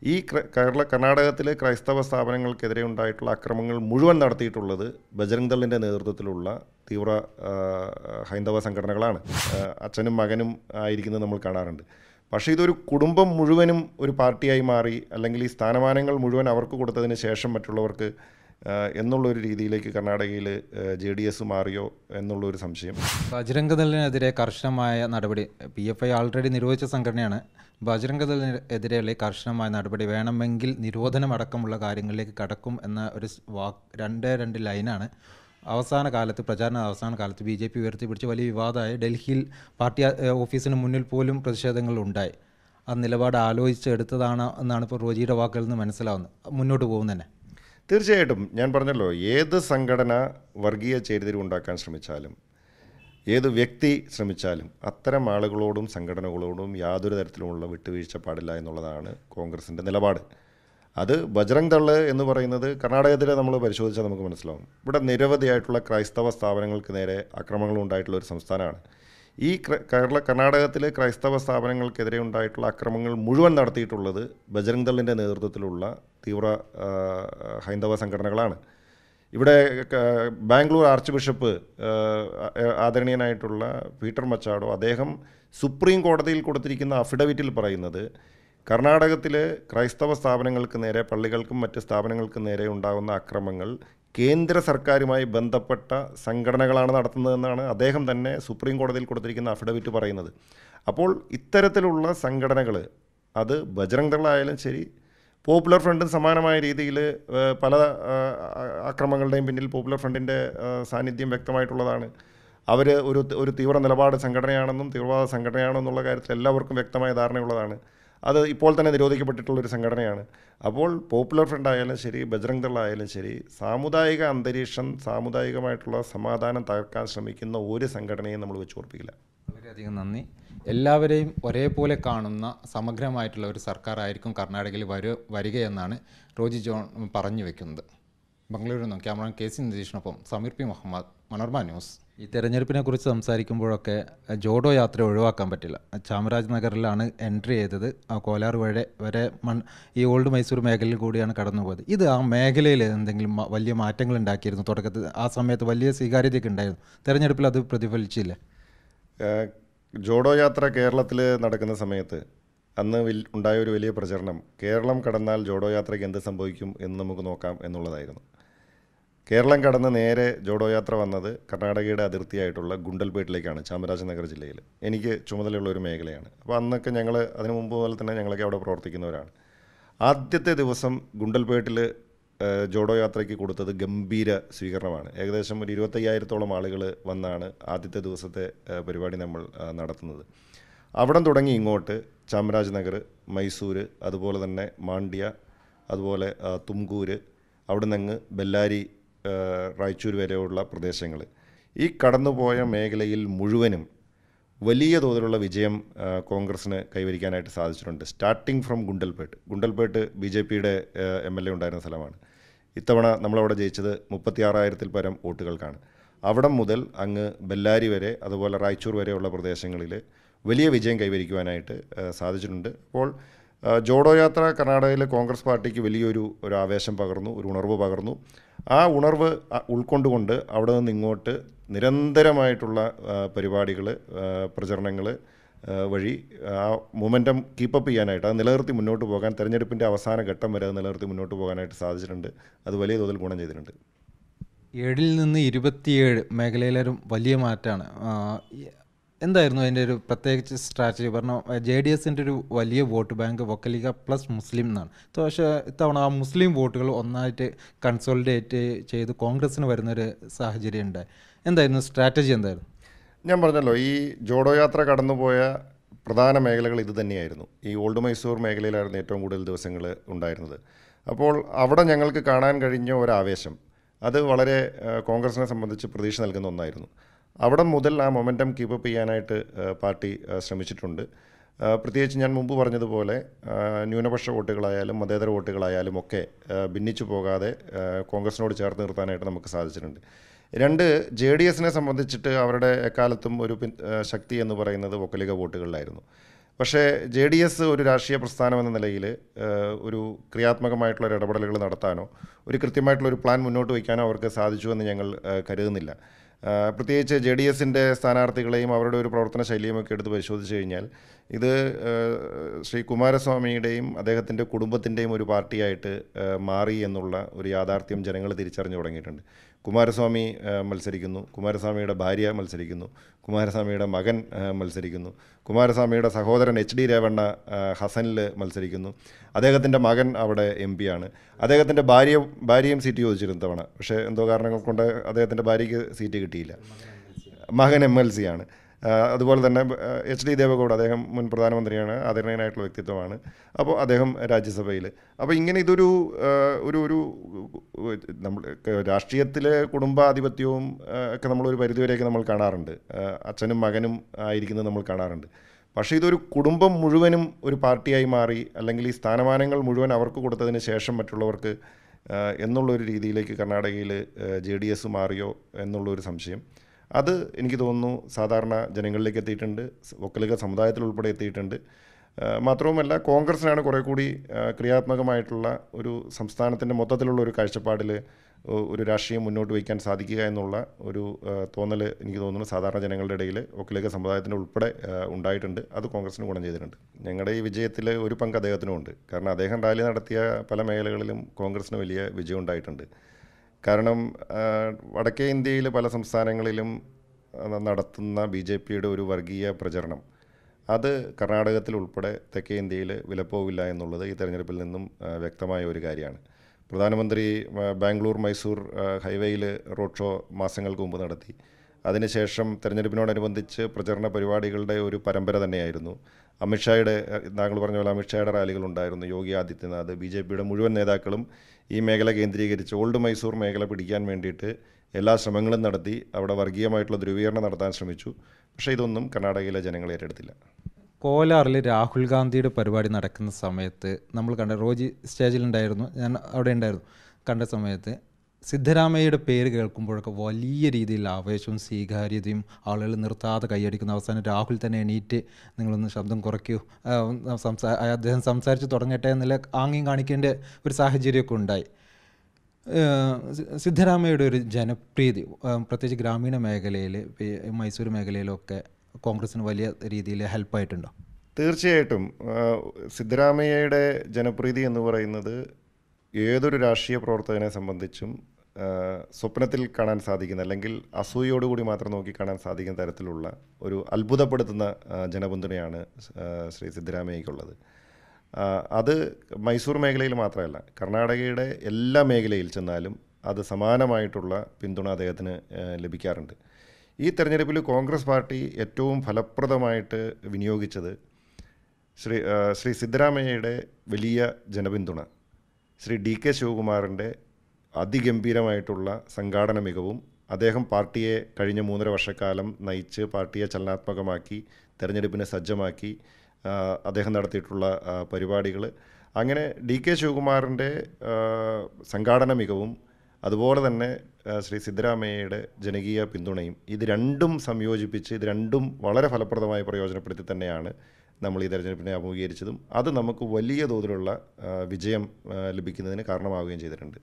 ഈ ക്ര- കേരള കർണാടകത്തിലെ ക്രൈസ്തവ സ്ഥാപനങ്ങൾക്കെതിരെ ഉണ്ടായിട്ടുള്ള അക്രമങ്ങൾ മുഴുവൻ നടത്തിയിട്ടുള്ളത് ബജരംഗ് ദളിൻ്റെ നേതൃത്വത്തിലുള്ള തീവ്ര ആ, ഹൈന്ദവ സംഘടനകളാണ് ആ, അച്ഛനും മകനും ആയിരിക്കുന്നത് നമ്മൾ കാണാറുണ്ട് പക്ഷേ ഇതൊരു കുടുംബം മുഴുവനും ഒരു പാർട്ടിയായി മാറി അല്ലെങ്കിൽ ഈ സ്ഥാനമാനങ്ങൾ മുഴുവൻ അവർക്ക് കൊടുത്തതിന് ശേഷം മറ്റുള്ളവർക്ക് ആ, എന്നുള്ളൊരു രീതിയിലേക്ക് കർണാടകയിൽ ജെ ഡി എസ് മാറിയോ എന്നുള്ളൊരു സംശയം ബജരംഗദളിനെതിരെ കർശനമായ നടപടി പി എഫ് ഐ ആൾറെഡി നിരോധിച്ച സംഘടനയാണ് ബജരംഗദളിനെതിരെയുള്ള ഈ കർശനമായ നടപടി വേണമെങ്കിൽ നിരോധനം അടക്കമുള്ള കാര്യങ്ങളിലേക്ക് കടക്കും എന്ന ഒരു സ് വാക്ക് രണ്ടേ രണ്ട് ലൈനാണ് അവസാന കാലത്ത് പ്രചാരണ അവസാന കാലത്ത് ബി ജെ പി ഉയർത്തിപ്പിടിച്ച് വലിയ വിവാദമായി ഡൽഹിയിൽ പാർട്ടി ഏഹ്, ഓഫീസിന് മുന്നിൽ പോലും പ്രതിഷേധങ്ങൾ ഉണ്ടായി ആ നിലപാട് ആലോചിച്ചെടുത്തതാണ് എന്നാണ് ഇപ്പോൾ റോജിയുടെ വാക്കുകളിൽ നിന്ന് മനസ്സിലാവുന്നത് മുന്നോട്ട് പോകും തന്നെ തീർച്ചയായിട്ടും ഞാൻ പറഞ്ഞല്ലോ ഏത് സംഘടന വർഗീയ ചേരിതിരിവ് ഉണ്ടാക്കാൻ ശ്രമിച്ചാലും ഏത് വ്യക്തി ശ്രമിച്ചാലും അത്തരം ആളുകളോടും സംഘടനകളോടും യാതൊരു തരത്തിലുമുള്ള വിട്ടുവീഴ്ച പാടില്ല എന്നുള്ളതാണ് കോൺഗ്രസിൻ്റെ നിലപാട് അത് ബജറംഗ് ദള് എന്ന് പറയുന്നത് കർണാടകത്തിൽ നമ്മൾ പരിശോധിച്ചാൽ നമുക്ക് മനസ്സിലാവും ഇവിടെ നിരവധിയായിട്ടുള്ള ക്രൈസ്തവ സ്ഥാപനങ്ങൾക്ക് നേരെ ആക്രമണങ്ങൾ ഉണ്ടായിട്ടുള്ള ഒരു സംസ്ഥാനമാണ് ഈ ക്ര- കേരള കർണാടകത്തിലെ ക്രൈസ്തവ സ്ഥാപനങ്ങൾക്കെതിരെ ഉണ്ടായിട്ടുള്ള അക്രമങ്ങൾ മുഴുവൻ നടത്തിയിട്ടുള്ളത് ബജറംഗ് ദളിൻ്റെ നേതൃത്വത്തിലുള്ള തീവ്ര ആ, ഹൈന്ദവ സംഘടനകളാണ് ഇവിടെ ക- ബാംഗ്ലൂർ ആർച്ച് ബിഷപ്പ് ആ, ആദരണീയനായിട്ടുള്ള പീറ്റർ മച്ചാടോ അദ്ദേഹം സുപ്രീം കോടതിയിൽ കൊടുത്തിരിക്കുന്ന അഫിഡവിറ്റിൽ പറയുന്നത് കർണാടകത്തിലെ ക്രൈസ്തവ സ്ഥാപനങ്ങൾക്ക് നേരെ പള്ളികൾക്കും മറ്റ് സ്ഥാപനങ്ങൾക്കും നേരെ ഉണ്ടാകുന്ന അക്രമങ്ങൾ കേന്ദ്ര സർക്കാരുമായി ബന്ധപ്പെട്ട സംഘടനകളാണ് നടത്തുന്നതെന്നാണ് അദ്ദേഹം തന്നെ സുപ്രീം കോടതിയിൽ കൊടുത്തിരിക്കുന്ന അഫിഡവിറ്റ് പറയുന്നത് അപ്പോൾ ഇത്തരത്തിലുള്ള സംഘടനകൾ അത് ബജറംഗ് ദളായാലും ശരി പോപ്പുലർ ഫ്രണ്ടും സമാനമായ രീതിയിൽ പല ആ, ആക്രമങ്ങളുടെയും പിന്നിൽ പോപ്പുലർ ഫ്രണ്ടിൻ്റെ ആ, സാന്നിധ്യം വ്യക്തമായിട്ടുള്ളതാണ് അവർ ഒരു ഒരു തീവ്ര നിലപാട് സംഘടനയാണെന്നും തീവ്രവാദ സംഘടനയാണെന്നുള്ള കാര്യത്തിൽ എല്ലാവർക്കും വ്യക്തമായ ധാരണയുള്ളതാണ് അത് ഇപ്പോൾ തന്നെ നിരോധിക്കപ്പെട്ടിട്ടുള്ളൊരു സംഘടനയാണ് അപ്പോൾ പോപ്പുലർ ഫ്രണ്ട് ആയാലും ശരി ബജറംഗ് ദൾ ആയാലും ശരി സാമുദായിക അന്തരീക്ഷം സാമുദായികമായിട്ടുള്ള സമാധാനം തകർക്കാൻ ശ്രമിക്കുന്ന ഒരു സംഘടനയും നമ്മൾ വെച്ച് ഉറപ്പിക്കില്ല വളരെയധികം നന്ദി എല്ലാവരെയും ഒരേപോലെ കാണുന്ന സമഗ്രമായിട്ടുള്ള ഒരു സർക്കാരായിരിക്കും കർണാടകയിൽ വരു വരികയെന്നാണ് റോജി ജോൺ പറഞ്ഞു വെക്കുന്നത് ബംഗളൂരിൽ നിന്നും ക്യാമറ കെ സി നിതീഷിനൊപ്പം സമീർ പി മുഹമ്മദ് മനോർമ ന്യൂസ് ഈ തെരഞ്ഞെടുപ്പിനെ കുറിച്ച് സംസാരിക്കുമ്പോഴൊക്കെ ജോഡോ യാത്ര ഒഴിവാക്കാൻ പറ്റില്ല ചാമരാജ് നഗറിലാണ് എൻട്രി ചെയ്തത് ആ കോലാർ വരെ വരെ മൺ ഈ ഓൾഡ് മൈസൂർ മേഖലയിൽ കൂടിയാണ് കടന്നുപോയത് ഇത് ആ മേഖലയിൽ എന്തെങ്കിലും മ- വലിയ മാറ്റങ്ങൾ ഉണ്ടാക്കിയിരുന്നു തുടക്കത്തിൽ ആ സമയത്ത് വലിയ സ്വീകാര്യതയൊക്കെ ഉണ്ടായിരുന്നു തെരഞ്ഞെടുപ്പിൽ അത് പ്രതിഫലിച്ചില്ലേ ഏഹ് ജോഡോ യാത്ര കേരളത്തിൽ നടക്കുന്ന സമയത്ത് അന്ന് വിൽ- ഉണ്ടായ ഒരു വലിയ പ്രചരണം കേരളം കടന്നാൽ ജോഡോ യാത്രയ്ക്ക് എന്ത് സംഭവിക്കും എന്ന് നമുക്ക് നോക്കാം എന്നുള്ളതായിരുന്നു കേരളം കടന്ന് നേരെ ജോഡോ യാത്ര വന്നത് കർണാടകയുടെ അതിർത്തിയായിട്ടുള്ള ഗുണ്ടൽപേട്ടിലേക്കാണ് ചാമരാജനഗർ ജില്ലയിൽ എനിക്ക് ചുമതലയുള്ള ഒരു മേഖലയാണ് അപ്പോൾ അന്നൊക്കെ ഞങ്ങൾ അതിനു മുമ്പ് പോലെ തന്നെ ഞങ്ങളൊക്കെ അവിടെ പ്രവർത്തിക്കുന്നവരാണ് ആദ്യത്തെ ദിവസം ഗുണ്ടൽപേട്ടിൽ ഏഹ്, ജോഡോ യാത്രയ്ക്ക് കൊടുത്തത് ഗംഭീര സ്വീകരണമാണ് ഏകദേശം ഒരു ഇരുപത്തയ്യായിരത്തോളം ആളുകൾ വന്നാണ് ആദ്യത്തെ ദിവസത്തെ ഏഹ്, പരിപാടി നമ്മൾ ആ, നടത്തുന്നത് അവിടം തുടങ്ങി ഇങ്ങോട്ട് ചാമരാജനഗർ മൈസൂർ അതുപോലെ തന്നെ മാണ്ഡ്യ അതുപോലെ ആ, തുംകൂര് അവിടെ നിന്ന് ബെല്ലാരി ആ, റായ്ചൂർ വരെയുള്ള പ്രദേശങ്ങൾ ഈ കടന്നുപോയ മേഖലയിൽ മുഴുവനും വലിയ തോതിലുള്ള വിജയം ആ, കോൺഗ്രസ്സിന് കൈവരിക്കാനായിട്ട് സാധിച്ചിട്ടുണ്ട് starting from Gundlupet Gundlupet B J പിയുടെ എം എൽ എ ഉണ്ടായിരുന്ന സ്ഥലമാണ് ഇത്തവണ നമ്മളവിടെ ജയിച്ചത് മുപ്പത്തിയാറായിരത്തിൽ പരം വോട്ടുകൾക്കാണ് അവിടം മുതൽ അങ്ങ് ബെല്ലാരി വരെ അതുപോലെ റായ്ചൂർ വരെയുള്ള പ്രദേശങ്ങളിൽ വലിയ വിജയം കൈവരിക്കുവാനായിട്ട് ആ, സാധിച്ചിട്ടുണ്ട് അപ്പോൾ ആ, ജോഡോ യാത്ര കർണാടകയിലെ കോൺഗ്രസ് പാർട്ടിക്ക് വലിയൊരു ഒരു ആവേശം പകർന്നു ഒരു ഉണർവ് പകർന്നു ആ ഉണർവ് അ- ഉൾക്കൊണ്ടുകൊണ്ട് അവിടെ നിന്ന് ഇങ്ങോട്ട് നിരന്തരമായിട്ടുള്ള പരിപാടികൾ പ്രചരണങ്ങൾ വഴി ആ മൊമെൻറ്റം കീപ്പപ്പ് ചെയ്യാനായിട്ട് അത് നിലനിർത്തി മുന്നോട്ട് പോകാൻ തെരഞ്ഞെടുപ്പിൻ്റെ അവസാന ഘട്ടം വരെ അത് നിലനിർത്തി മുന്നോട്ട് പോകാനായിട്ട് സാധിച്ചിട്ടുണ്ട് അത് വലിയ തോതിൽ ഗുണം ചെയ്തിട്ടുണ്ട് ഏഴിൽ നിന്ന് ഇരുപത്തിയേഴ് മേഖലയിലൊരു വലിയ മാറ്റമാണ് എന്തായിരുന്നു അതിൻ്റെ ഒരു പ്രത്യേകിച്ച് സ്ട്രാറ്റജി പറഞ്ഞാൽ ജെ ഡി എസിൻ്റെ ഒരു വലിയ വോട്ട് ബാങ്ക് വക്കലിക പ്ലസ് മുസ്ലിം എന്നാണ് പക്ഷേ ഇത്തവണ ആ മുസ്ലിം വോട്ടുകൾ ഒന്നായിട്ട് കൺസോളിഡേറ്റ് ചെയ്ത് കോൺഗ്രസ്സിന് വരുന്നൊരു സാഹചര്യം ഉണ്ടായി എന്തായിരുന്നു സ്ട്രാറ്റജി എന്തായിരുന്നു ഞാൻ പറഞ്ഞല്ലോ ഈ ജോഡോ യാത്ര കടന്നുപോയ പ്രധാന മേഖലകൾ ഇത് തന്നെയായിരുന്നു ഈ ഓൾഡ് മൈസൂർ മേഖലയിലായിരുന്നു ഏറ്റവും കൂടുതൽ ദിവസങ്ങൾ ഉണ്ടായിരുന്നത് അപ്പോൾ അവിടെ ഞങ്ങൾക്ക് കാണാൻ കഴിഞ്ഞ ഒരാവേശം അത് വളരെ ആ, കോൺഗ്രസിനെ സംബന്ധിച്ച് പ്രതീക്ഷ നൽകുന്ന ഒന്നായിരുന്നു അവിടെ മുതൽ ആ മൊമെൻറ്റം കീപ്പപ്പ് ചെയ്യാനായിട്ട് ആ, പാർട്ടി ആ, ശ്രമിച്ചിട്ടുണ്ട് ആ, പ്രത്യേകിച്ച് ഞാൻ മുമ്പ് പറഞ്ഞതുപോലെ ആ, ന്യൂനപക്ഷ വോട്ടുകളായാലും മതേതര വോട്ടുകളായാലും ഒക്കെ ആ, ഭിന്നിച്ചു പോകാതെ ആ, കോൺഗ്രസിനോട് ചേർത്ത് നിർത്താനായിട്ട് നമുക്ക് സാധിച്ചിട്ടുണ്ട് രണ്ട് ജെ ഡി എസിനെ സംബന്ധിച്ചിട്ട് അവരുടെ എക്കാലത്തും ഒരു പിൻ ആ, ശക്തി എന്ന് പറയുന്നത് വൊക്കലിക വോട്ടുകളിലായിരുന്നു പക്ഷേ ജെ ഡി എസ് ഒരു രാഷ്ട്രീയ പ്രസ്ഥാനം എന്ന നിലയിൽ ഏഹ്, ഒരു ക്രിയാത്മകമായിട്ടുള്ള ഒരു ഇടപെടലുകൾ നടത്താനോ ഒരു കൃത്യമായിട്ടുള്ള ഒരു പ്ലാൻ മുന്നോട്ട് വയ്ക്കാനോ അവർക്ക് സാധിച്ചു എന്ന് ഞങ്ങൾ ഏഹ്, കരുതുന്നില്ല ഏഹ്, പ്രത്യേകിച്ച് ജെ ഡി എസിൻ്റെ സ്ഥാനാർത്ഥികളെയും അവരുടെ ഒരു പ്രവർത്തന ശൈലിയും ഒക്കെ എടുത്ത് പരിശോധിച്ച് കഴിഞ്ഞാൽ ഇത് ഏഹ്, ശ്രീ കുമാരസ്വാമിയുടെയും അദ്ദേഹത്തിൻ്റെ കുടുംബത്തിൻ്റെയും ഒരു പാർട്ടിയായിട്ട് ഏഹ്, മാറി എന്നുള്ള ഒരു യാഥാർത്ഥ്യം ജനങ്ങൾ തിരിച്ചറിഞ്ഞു തുടങ്ങിയിട്ടുണ്ട് കുമാരസ്വാമി ഏഹ്, മത്സരിക്കുന്നു കുമാരസ്വാമിയുടെ ഭാര്യ മത്സരിക്കുന്നു കുമാരസ്വാമിയുടെ മകൻ ഏഹ്, മത്സരിക്കുന്നു കുമാരസ്വാമിയുടെ സഹോദരൻ എച്ച് ഡി രേവണ്ണ ഏഹ്, ഹസനിൽ മത്സരിക്കുന്നു അദ്ദേഹത്തിൻ്റെ മകൻ അവിടെ എം ആണ് അദ്ദേഹത്തിൻ്റെ ഭാര്യ ഭാര്യയും സീറ്റ് ചോദിച്ചിരുന്നു തവണ പക്ഷേ എന്തോ കാരണങ്ങൾ കൊണ്ട് അദ്ദേഹത്തിൻ്റെ ഭാര്യയ്ക്ക് സീറ്റ് കിട്ടിയില്ല മകൻ എം എൽ സി ആണ് ആ, അതുപോലെ തന്നെ എച്ച് ഡി ദേവഗൗഡ അദ്ദേഹം മുൻ പ്രധാനമന്ത്രിയാണ് ആദരണീയനായിട്ടുള്ള വ്യക്തിത്വമാണ് അപ്പോൾ അദ്ദേഹം രാജ്യസഭയിൽ അപ്പോൾ ഇങ്ങനെ ഇതൊരു ആ, ഒരു ഒരു നമ്മൾ രാഷ്ട്രീയത്തിലെ കുടുംബാധിപത്യവും ആ, ഒക്കെ നമ്മളൊരു പരിധിവരെയൊക്കെ നമ്മൾ കാണാറുണ്ട് ആ, അച്ഛനും മകനും ആയിരിക്കുന്നത് നമ്മൾ കാണാറുണ്ട് പക്ഷേ ഇതൊരു കുടുംബം മുഴുവനും ഒരു പാർട്ടിയായി മാറി അല്ലെങ്കിൽ ഈ സ്ഥാനമാനങ്ങൾ മുഴുവൻ അവർക്ക് കൊടുത്തതിന് ശേഷം മറ്റുള്ളവർക്ക് ആ, എന്നുള്ളൊരു രീതിയിലേക്ക് കർണാടകയിൽ ജെ ഡി എസ് മാറിയോ എന്നുള്ളൊരു സംശയം അത് എനിക്ക് തോന്നുന്നു സാധാരണ ജനങ്ങളിലേക്ക് എത്തിയിട്ടുണ്ട് സ് ഒക്കലിക സമുദായത്തിൽ ഉൾപ്പെടെ എത്തിയിട്ടുണ്ട് ആ, മാത്രവുമല്ല കോൺഗ്രസിനാണ് കുറേ കൂടി ആ, ക്രിയാത്മകമായിട്ടുള്ള ഒരു സംസ്ഥാനത്തിൻ്റെ മൊത്തത്തിലുള്ള ഒരു കാഴ്ചപ്പാടിൽ ഒ- ഒരു രാഷ്ട്രീയം മുന്നോട്ട് വയ്ക്കാൻ സാധിക്കുക എന്നുള്ള ഒരു തോന്നൽ എനിക്ക് തോന്നുന്നു സാധാരണ ജനങ്ങളുടെ ഇടയിൽ ഒക്കലിക സമുദായത്തിൻ്റെ ഉൾപ്പെടെ ആ, ഉണ്ടായിട്ടുണ്ട് അത് കോൺഗ്രസിന് ഗുണം ചെയ്തിട്ടുണ്ട് ഞങ്ങളുടെ ഈ വിജയത്തിൽ ഒരു പങ്ക് അദ്ദേഹത്തിനും ഉണ്ട് കാരണം അദ്ദേഹം റാലി നടത്തിയ പല മേഖലകളിലും കോൺഗ്രസിന് വലിയ വിജയം ഉണ്ടായിട്ടുണ്ട് കാരണം ആ, വടക്കേ ഇന്ത്യയിൽ പല സംസ്ഥാനങ്ങളിലും ആ, നടത്തുന്ന ബി ജെ പിയുടെ ഒരു വർഗീയ പ്രചരണം അത് കർണാടകത്തിൽ ഉൾപ്പെടെ തെക്കേ ഇന്ത്യയിൽ വിലപ്പോവില്ല എന്നുള്ളത് ഈ തെരഞ്ഞെടുപ്പിൽ നിന്നും ആ, വ്യക്തമായ ഒരു കാര്യമാണ് പ്രധാനമന്ത്രി ആ, ബാംഗ്ലൂർ മൈസൂർ ആ, ഹൈവേയിൽ റോഡ് ഷോ മാസങ്ങൾക്ക് മുമ്പ് നടത്തി അതിനുശേഷം തെരഞ്ഞെടുപ്പിനോടനുബന്ധിച്ച് പ്രചരണ പരിപാടികളുടെ ഒരു പരമ്പര തന്നെയായിരുന്നു അമിത്ഷായുടെ അഹ് താങ്കൾ പറഞ്ഞ പോലെ അമിത്ഷായുടെ റാലികളുണ്ടായിരുന്നു യോഗി ആദിത്യനാഥ് ബി ജെ പിയുടെ മുഴുവൻ നേതാക്കളും ഈ മേഖല കേന്ദ്രീകരിച്ച് ഓൾഡ് മൈസൂർ മേഖല പിടിക്കാൻ വേണ്ടിയിട്ട് എല്ലാ ശ്രമങ്ങളും നടത്തി അവിടെ വർഗീയമായിട്ടുള്ള ധ്രുവീകരണം നടത്താൻ ശ്രമിച്ചു പക്ഷേ ഇതൊന്നും കർണാടകയിലെ ജനങ്ങൾ ഏറ്റെടുത്തില്ല കോലാറിൽ രാഹുൽ ഗാന്ധിയുടെ പരിപാടി നടക്കുന്ന സമയത്ത് നമ്മൾ കണ്ട റോജി സ്റ്റേജിലുണ്ടായിരുന്നു ഞാൻ അവിടെ ഉണ്ടായിരുന്നു കണ്ട സമയത്ത് സിദ്ധരാമയ്യയുടെ പേര് കേൾക്കുമ്പോഴൊക്കെ വലിയ രീതിയിൽ ആവേശവും സ്വീകാര്യതയും ആളുകൾ നിർത്താതെ കൈയടിക്കുന്ന അവസാനം രാഹുൽ തന്നെ എണീറ്റ് നിങ്ങളൊന്ന് ശബ്ദം കുറയ്ക്കൂ ആ, ഒന്ന് സംസാ അദ്ദേഹം സംസാരിച്ച് തുടങ്ങട്ടെ എന്നുള്ള ആംഗ്യം കാണിക്കേണ്ട ഒരു സാഹചര്യമൊക്കെ ഉണ്ടായി ഏഹ് സി- സിദ്ധരാമയ്യയുടെ ഒരു ജനപ്രീതി ഏഹ് പ്രത്യേകിച്ച് ഗ്രാമീണ മേഖലയിൽ മൈസൂർ മേഖലയിലൊക്കെ കോൺഗ്രസിന് വലിയ രീതിയിൽ ഹെൽപ്പായിട്ടുണ്ടോ തീർച്ചയായിട്ടും ആ, സിദ്ധരാമയ്യയുടെ ജനപ്രീതി എന്ന് പറയുന്നത് ഏതൊരു രാഷ്ട്രീയ പ്രവർത്തകനെ സംബന്ധിച്ചും ആ, സ്വപ്നത്തിൽ കാണാൻ സാധിക്കുന്ന അല്ലെങ്കിൽ അസൂയോടുകൂടി മാത്രം നോക്കി കാണാൻ സാധിക്കുന്ന തരത്തിലുള്ള ഒരു അത്ഭുതപ്പെടുത്തുന്ന ആ, ജനപിന്തുണയാണ് ആ, ശ്രീ സിദ്ധരാമയ്യക്കുള്ളത് ആ, അത് മൈസൂർ മേഖലയിൽ മാത്രമല്ല കർണാടകയുടെ എല്ലാ മേഖലയിൽ ചെന്നാലും അത് സമാനമായിട്ടുള്ള പിന്തുണ അദ്ദേഹത്തിന് ആ, ലഭിക്കാറുണ്ട് ഈ തെരഞ്ഞെടുപ്പിൽ കോൺഗ്രസ് പാർട്ടി ഏറ്റവും ഫലപ്രദമായിട്ട് വിനിയോഗിച്ചത് ശ്രീ ആ, ശ്രീ സിദ്ധരാമയ്യയുടെ വലിയ ജനപിന്തുണ ശ്രീ ഡി കെ ശിവകുമാറിൻ്റെ അതിഗംഭീരമായിട്ടുള്ള സംഘാടന മികവും അദ്ദേഹം പാർട്ടിയെ കഴിഞ്ഞ മൂന്നര വർഷക്കാലം നയിച്ച് പാർട്ടിയെ ചലനാത്മകമാക്കി തെരഞ്ഞെടുപ്പിനെ സജ്ജമാക്കി ആ, അദ്ദേഹം നടത്തിയിട്ടുള്ള പരിപാടികൾ അങ്ങനെ ഡി കെ ശിവകുമാറിൻ്റെ ആ, സംഘാടന മികവും അതുപോലെ തന്നെ ആ, ശ്രീ സിദ്ധരാമയ്യയുടെ ജനകീയ പിന്തുണയും ഇത് രണ്ടും സംയോജിപ്പിച്ച് ഇത് രണ്ടും വളരെ ഫലപ്രദമായി പ്രയോജനപ്പെടുത്തി തന്നെയാണ് നമ്മൾ ഈ തെരഞ്ഞെടുപ്പിനെ അഭിമുഖീകരിച്ചതും അത് നമുക്ക് വലിയ തോതിലുള്ള ആ, വിജയം ആ, ലഭിക്കുന്നതിന് കാരണമാവുകയും ചെയ്തിട്ടുണ്ട്